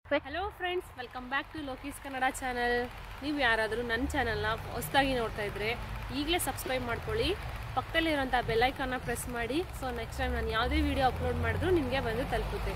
Hello friends welcome back to Lokees Kannada channel ನೀವು ಯಾರಾದರೂ ನನ್ನ ಚಾನಲ್ನ ಹೊಸದಾಗಿ ನೋಡ್ತಾ ಇದ್ರೆ ಈಗಲೇ ಸಬ್ಸ್ಕ್ರೈಬ್ ಮಾಡ್ಕೊಳ್ಳಿ ಪಕ್ಕದಲ್ಲಿರುವಂಥ ಬೆಲ್ಲೈಕನ್ನ ಪ್ರೆಸ್ ಮಾಡಿ ಸೊ ನೆಕ್ಸ್ಟ್ ಟೈಮ್ ನಾನು ಯಾವುದೇ ವಿಡಿಯೋ ಅಪ್ಲೋಡ್ ಮಾಡಿದ್ರು ನಿಮಗೆ ಬಂದು ತಲುಪುತ್ತೆ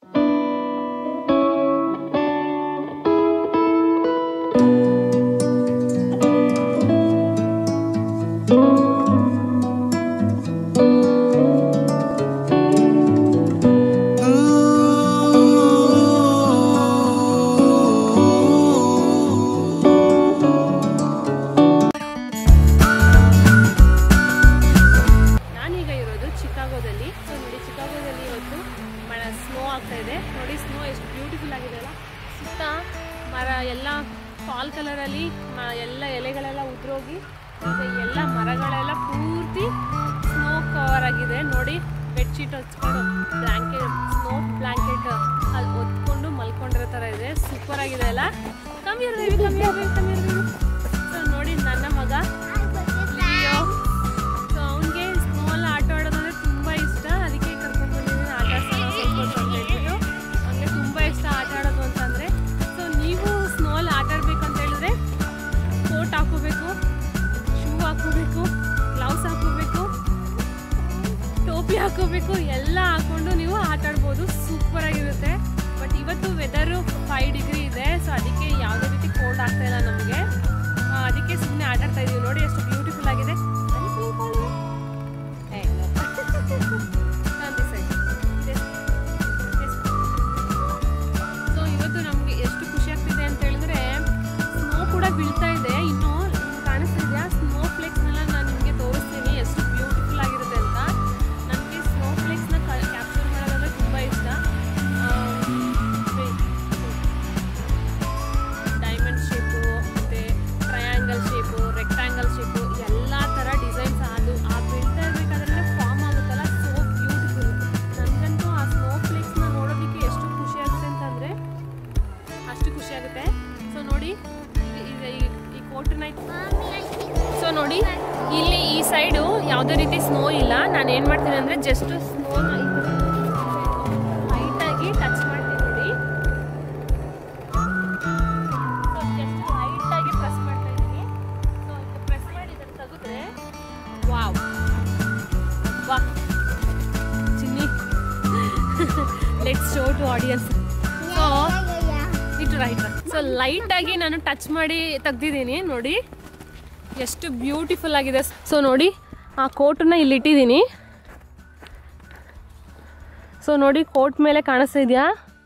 ನಾನೀಗ ಇರೋದು ಚಿಕಾಗೋದಲ್ಲಿ ಸೊ ನೋಡಿ ಚಿಕಾಗೋದಲ್ಲಿ ಇವತ್ತು ಮಳೆ ಸ್ನೋ ಆಗ್ತಾ ಇದೆ ನೋಡಿ ಸ್ನೋ ಎಷ್ಟು ಬ್ಯೂಟಿಫುಲ್ ಆಗಿದೆ ಅಲ್ಲ ಸುತ್ತ ಮರ ಎಲ್ಲ ಫಾಲ್ ಕಲರಲ್ಲಿ ಎಲ್ಲ ಎಲೆಗಳೆಲ್ಲ ಉದುರೋಗಿ ಈಗ ಎಲ್ಲ ಮರಗಳೆಲ್ಲ ಪೂರ್ತಿ ಸ್ನೋ ಕವರ್ ಆಗಿದೆ ನೋಡಿ ಬೆಡ್ಶೀಟ್ ಹಚ್ಕೊಂಡು ಬ್ಲ್ಯಾಂಕೆಟ್ ಸ್ನೋ ಬ್ಲ್ಯಾಂಕೆಟ್ ಅಲ್ಲಿ ಒತ್ಕೊಂಡು ಮಲ್ಕೊಂಡಿರೋ ಥರ ಇದೆ ಸೂಪರ್ ಆಗಿದೆ ಅಲ್ಲ ಕಮ್ಮಿ ಇರ್ಬೇಕು ಕಮ್ಮಿ ಇರ್ಬೇಕು ಕಮ್ಮಿ ಇರ್ಬೇಕು ಸೊ ನೋಡಿ ನನ್ನ ಮಗ ಲಿಯೋ ಸೊ ಅವನಿಗೆ ಸ್ಮಾಲ್ ಆಟ ಆಡೋದಂದ್ರೆ ತುಂಬ ಇಷ್ಟ ಅದಕ್ಕೆ ಕರ್ಕೊಂಡು ಬಂದಿದ್ದೀನಿ ಆಟ ಆಡ್ಸೋಣ ಸ್ವಲ್ಪ ಹೊತ್ತು ಅಂತ ಹೇಳ್ಬಿಟ್ಟು ಅವನಿಗೆ ತುಂಬ ಇಷ್ಟ ಆಟ ಆಡೋದು ಅಂತಂದರೆ ಸೊ ನೀವು ಸ್ಮಾಲ್ ಆಟ ಆಡ್ಬೇಕಂತ ಹೇಳಿದ್ರೆ ಕೋಟ್ ಹಾಕೋಬೇಕು ಶೂ ಹಾಕೋಬೇಕು ಗ್ಲೌಸ್ ಹಾಕೋಬೇಕು ಟೋಪಿ ಹಾಕೋಬೇಕು ಎಲ್ಲ ಹಾಕೊಂಡು ನೀವು ಆಟ ಆಡ್ಬೋದು ಸೂಪರ್ ಆಗಿರುತ್ತೆ ಬಟ್ ಇವತ್ತು ವೆದರು ಫೈವ್ ಡಿಗ್ರಿ ಇದೆ ಸೊ ಅದಕ್ಕೆ ಯಾವುದೇ ರೀತಿ ಕೋಲ್ಡ್ ಆಗ್ತಾ ಇಲ್ಲ ನಮಗೆ ಅದಕ್ಕೆ ಸುಮ್ಮನೆ ಆಟ ಆಡ್ತಾ ಇದೀವಿ ನೋಡಿ ಎಷ್ಟು ಬ್ಯೂಟಿಫುಲ್ ಆಗಿದೆ ಏ, no. ನಾನು decide. Yes. Yes. ಸೊ ಇವತ್ತು ನಮಗೆ ಎಷ್ಟು ಖುಷಿ ಆಗ್ತಿದೆ ಅಂತ ಹೇಳಿದ್ರೆ ಸ್ನೋ ಕೂಡ ಬೀಳ್ತಾ ಇದೆ ಇನ್ನು ನಿಮ್ಗೆ ಕಾಣಿಸ್ತಿದ್ಯಾ ಸ್ನೋ ಫ್ಲೇಕ್ಸ್ನೆಲ್ಲ ನಾನು ನಿಮಗೆ ತೋರಿಸ್ತೀನಿ ಎಷ್ಟು ಬ್ಯೂಟಿಫುಲ್ ಆಗಿರುತ್ತೆ ಅಂತ ನನಗೆ ಸ್ನೋ ಫ್ಲೇಕ್ಸ್ನ ಕ್ಯಾಪ್ಚರ್ ಮಾಡೋದಂದ್ರೆ ತುಂಬ ಇಷ್ಟ ಡೈಮಂಡ್ ಶೇಪು ಮತ್ತು ಟ್ರಯಾಂಗಲ್ ಶೇಪು ರೆಕ್ಟ್ಯಾಂಗಲ್ ಶೇಪು ಎಲ್ಲ ಥರ ಡಿಸೈನ್ಸ್ ಅದು ಆ ಬೀಳ್ತಾ ಇರಬೇಕಾದ್ರೆ ಫಾರ್ಮ್ ಆಗುತ್ತಲ್ಲ ಸೋ ಬ್ಯೂಟಿಫುಲ್ ನನಗಂತೂ ಆ ಸ್ನೋ ಫ್ಲೇಕ್ಸ್ನ ನೋಡೋದಕ್ಕೆ ಎಷ್ಟು ಖುಷಿ ಆಗುತ್ತೆ ಅಂತಂದರೆ ಅಷ್ಟು ಖುಷಿ ಆಗುತ್ತೆ ಸೊ ನೋಡಿ ಈ- ಈ- ಈ ಕೋಟನ್ನ ಸೊ ನೋಡಿ ಇಲ್ಲಿ ಈ ಸೈಡು ಯಾವುದೇ ರೀತಿ ಸ್ನೋ ಇಲ್ಲ ನಾನು ಏನು ಮಾಡ್ತೀನಿ ಅಂದರೆ ಜಸ್ಟ್ ಸ್ನೋನ ಲೈಟಾಗಿ ಟಚ್ ಮಾಡ್ತೀನಿ ನೋಡಿ ಸೊ ಜಸ್ಟ್ ಲೈಟಾಗಿ ಪ್ರೆಸ್ ಮಾಡ್ತಾ ಇದ್ದೀನಿ ಸೊ ಪ್ರೆಸ್ ಮಾಡಿ ಇದನ್ನು ತೆಗೆದ್ರೆ ವಾವ್ ವಾ Chinni let's show to audience so ಇಟ್ಟು ರೈಟ್ ಸೊ ಲೈಟಾಗಿ ನಾನು ಟಚ್ ಮಾಡಿ ತೆಗ್ದಿದ್ದೀನಿ ನೋಡಿ ಎಷ್ಟು ಬ್ಯೂಟಿಫುಲ್ ಆಗಿದೆ ಸೊ ನೋಡಿ ಆ ಕೋಟನ್ನ ಇಲ್ಲಿ ಇಟ್ಟಿದ್ದೀನಿ ಸೊ ನೋಡಿ ಕೋಟ್ ಮೇಲೆ ಕಾಣಿಸ್ತಾ ಇದೆಯಾ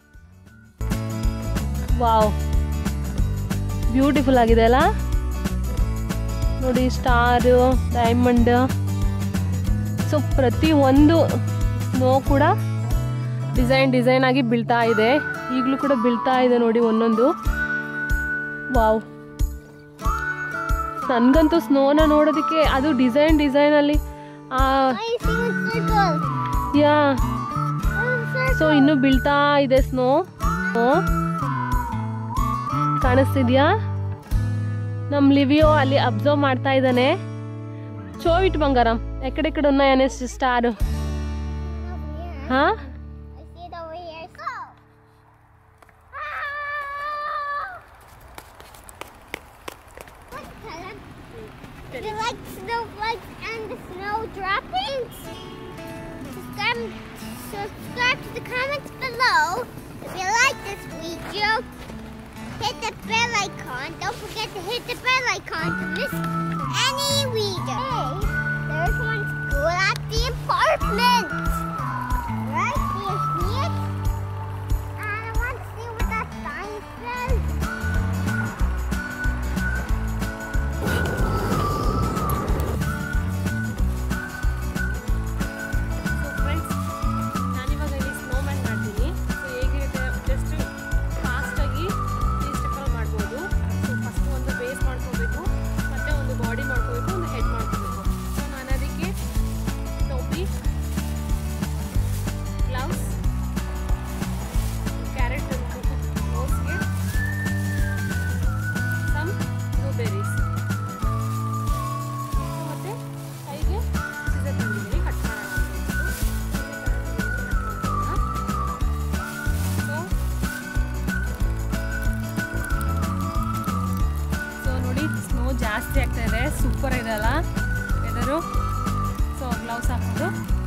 ವಾವ್ ಬ್ಯೂಟಿಫುಲ್ ಆಗಿದೆ ಅಲ್ಲ ನೋಡಿ ಸ್ಟಾರು ಡೈಮಂಡ್ ಸೊ ಪ್ರತಿ ಒಂದು ಸ್ನೋ ಕೂಡ ಡಿಸೈನ್ ಡಿಸೈನ್ ಆಗಿ ಬೀಳ್ತಾ ಇದೆ ಈಗಲೂ ಕೂಡ ಬೀಳ್ತಾ ಇದೆ ನೋಡಿ ಒಂದೊಂದು ವಾವ್ ನನಗಂತೂ ಸ್ನೋನ ನೋಡೋದಕ್ಕೆ ಅದು ಡಿಸೈನ್ ಡಿಸೈನಲ್ಲಿ ಯಾ ಸೊ ಇನ್ನೂ ಬೀಳ್ತಾ ಇದೆ ಸ್ನೋ ಕಾಣಿಸ್ತಿದ್ಯಾ ನಮ್ಮ ಲಿವಿಯೋ ಅಲ್ಲಿ ಅಬ್ಸರ್ವ್ ಮಾಡ್ತಾ ಇದ್ದಾನೆ ಚೋವಿಟ್ ಬಂಗಾರಂ ಎಕಡೆಕಡೆ ఉన్నాయనే ಸ್ಟಾರ್ ಹಾ Do you like snowflakes and the snow droppings? Subscribe, subscribe to the comments below. If you like this video, hit the bell icon. Don't forget to hit the bell icon to miss any video. Hey, there's one school at the apartment. Right? Do you see it? And I want to see what that sign says. So friends ನಾನಿವಾಗ ಇಲ್ಲಿ snowman ಮಾಡ್ತೀನಿ so ಹೇಗಿರುತ್ತೆ just ಫಾಸ್ಟಾಗಿ three ಸ್ಟೆಪ್ಪಲ್ಲಿ ಮಾಡ್ಬೋದು so first ಒಂದು base ಮಾಡ್ಕೋಬೇಕು ಮತ್ತು ಒಂದು ಬಾಡಿ ಮಾಡ್ಕೋಬೇಕು ಒಂದು ಹೆಡ್ ಮಾಡ್ಕೋಬೇಕು ಸೊ ನಾನು ಅದಕ್ಕೆ ಟೋಪಿ ಜಾಸ್ತಿ ಆಗ್ತಾ ಇದೆ ಸೂಪರ್ ಇದೆ ಅಲ್ಲ ವೆದರು ಸೊ ಗ್ಲೌಸ್ ಹಾಕ್ಬಿಟ್ಟು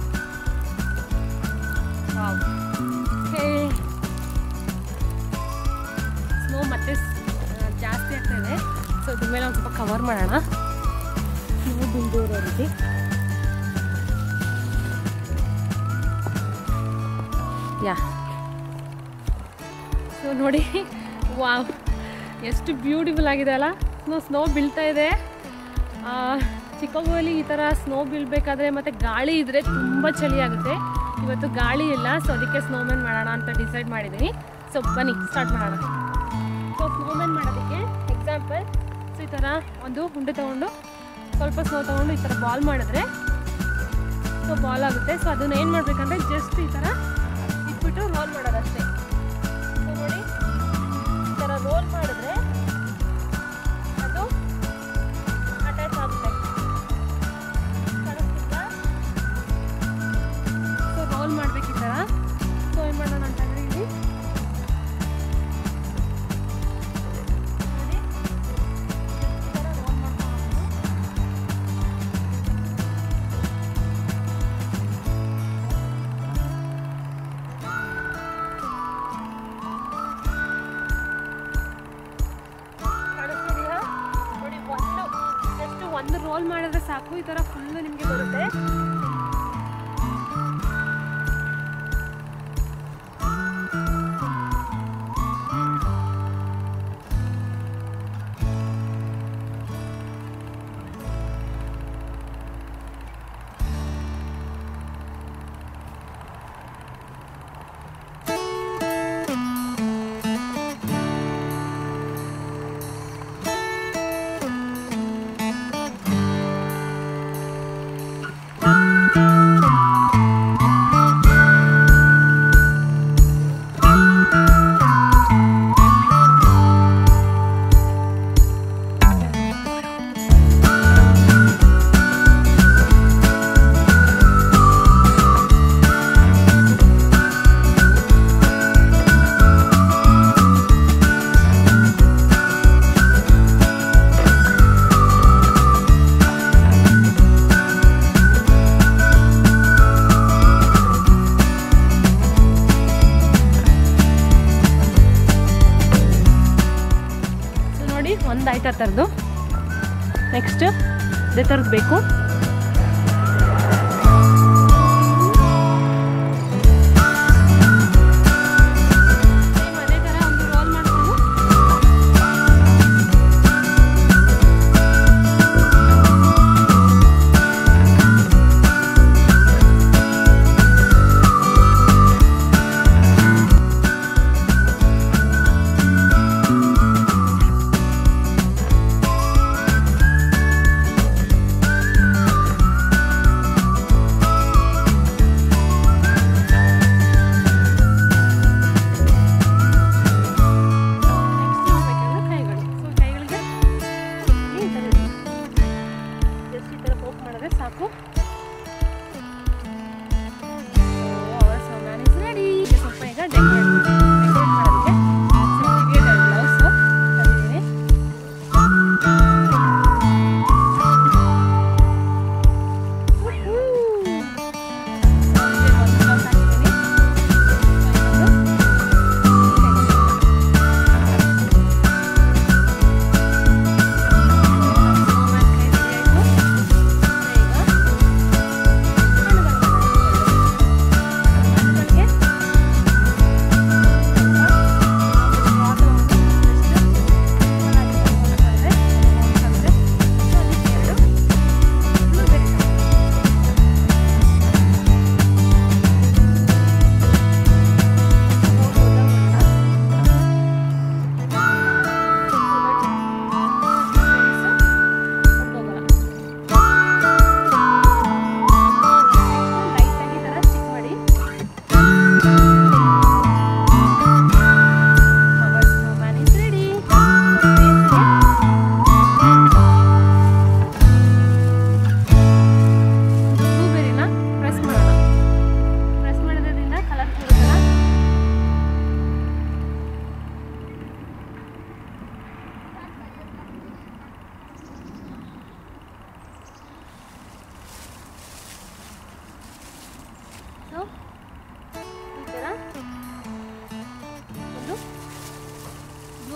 ವಾವ್ ಹೇ ಸ್ನೋ ಮತ್ತೆ ಸ್- ಆ, ಜಾಸ್ತಿ ಆಗ್ತಾ ಇದೆ ಸೊ ಇದ್ರ ಮೇಲೆ ಒಂದು ಸ್ವಲ್ಪ ಕವರ್ ಮಾಡೋಣ ಸ್ನೋ ಬೀಳ್ದಿರೋ ರೀತಿ ಯಾ ಸೊ ನೋಡಿ ವಾವ್ ಎಷ್ಟು ಬ್ಯೂಟಿಫುಲ್ ಆಗಿದೆ ಅಲ್ಲ ಸ್ನೋ ಸ್ನೋ ಬೀಳ್ತಾ ಇದೆ ಆ, ಚಿಕ್ಕಗೋಲಿ ಈ ಥರ ಸ್ನೋ ಬೀಳಬೇಕಾದ್ರೆ ಮತ್ತು ಗಾಳಿ ಇದ್ದರೆ ತುಂಬ ಚಳಿ ಆಗುತ್ತೆ ಇವತ್ತು ಗಾಳಿ ಇಲ್ಲ ಸೊ ಅದಕ್ಕೆ ಸ್ನೋಮ್ಯಾನ್ ಮಾಡೋಣ ಅಂತ ಡಿಸೈಡ್ ಮಾಡಿದ್ದೀನಿ ಸೊ ಬನ್ನಿ ಸ್ಟಾರ್ಟ್ ಮಾಡೋಣ ಸೊ ಸ್ನೋಮ್ಯಾನ್ ಮಾಡೋದಕ್ಕೆ ಎಕ್ಸಾಂಪಲ್ ಸೊ ಈ ಥರ ಒಂದು ಉಂಡೆ ತೊಗೊಂಡು ಸ್ವಲ್ಪ ಸ್ನೋ ತೊಗೊಂಡು ಈ ಥರ ಬಾಲ್ ಮಾಡಿದ್ರೆ ಸೊ ಬಾಲ್ ಆಗುತ್ತೆ ಸೊ ಅದನ್ನ ಏನು ಮಾಡಬೇಕಂದ್ರೆ ಜಸ್ಟ್ ಈ ಥರ ಇಟ್ಬಿಟ್ಟು ರೋಲ್ ಮಾಡೋದಷ್ಟೇ ಸೊ ನೋಡಿ ಈ ಥರ ರೋಲ್ ಮಾಡಿದ್ರೆ ಅದು ಅಟ್ಯಾಚ್ ಆಗುತ್ತೆ ಕಾಣಿಸ್ತಿಲ್ವಾ ಸೊ ರೋಲ್ ಮಾಡ್ಬೇಕು ಈ ಥರ ಸೊ ಏನು ಮಾಡೋಣ ಅಂತಂದ್ರೆ ಇಲ್ಲಿ ನೋಡಿ ಈ ಥರ ರೋಲ್ ಮಾಡ್ಕೊಂಡು ಕಾಣಿಸ್ತಿದೆಯಾ ನೋಡಿ ಒಂದು ಜಸ್ಟ್ ಒಂದು ರೋಲ್ ಮಾಡಿದ್ರೆ ಸಾಕು ಈ ಥರ ಫುಲ್ಲು ನಿಮಗೆ ಬರುತ್ತೆ ಸೊ ನೋಡಿ ಒಂದು ಆಯ್ತು ಆ ಥರದ್ದು ನೆಕ್ಸ್ಟ್ ಅದೇ ಥರದ್ದು ಬೇಕು Same ಅದೇ ಥರ ಒಂದು ರೋಲ್ ಮಾಡಿಕೊಂಡು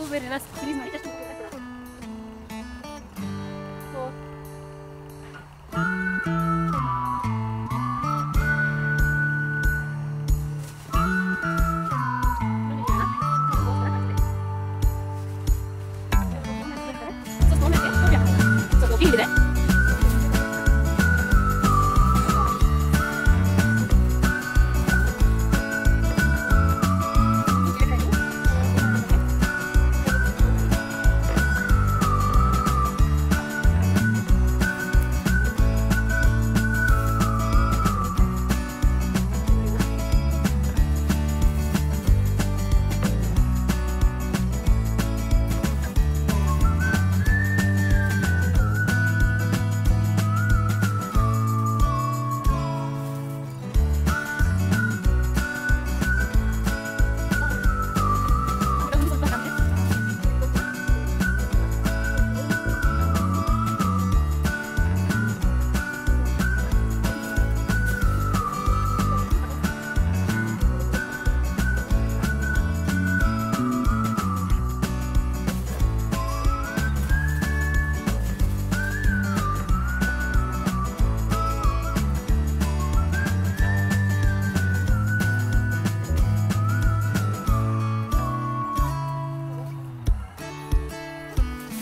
ಬೇರೆನಾ ಫಿನಿಶ್ ಮಾಡಿ just ಓ ಇಲ್ಲಿದೆ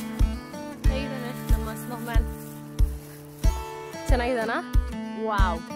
ಹೇಗಿದ್ದಾನೆ ನಮ್ಮ ಸ್ನೋಮ್ಯಾನ್ ಚೆನ್ನಾಗಿದ್ದಾನಾ ವಾವ್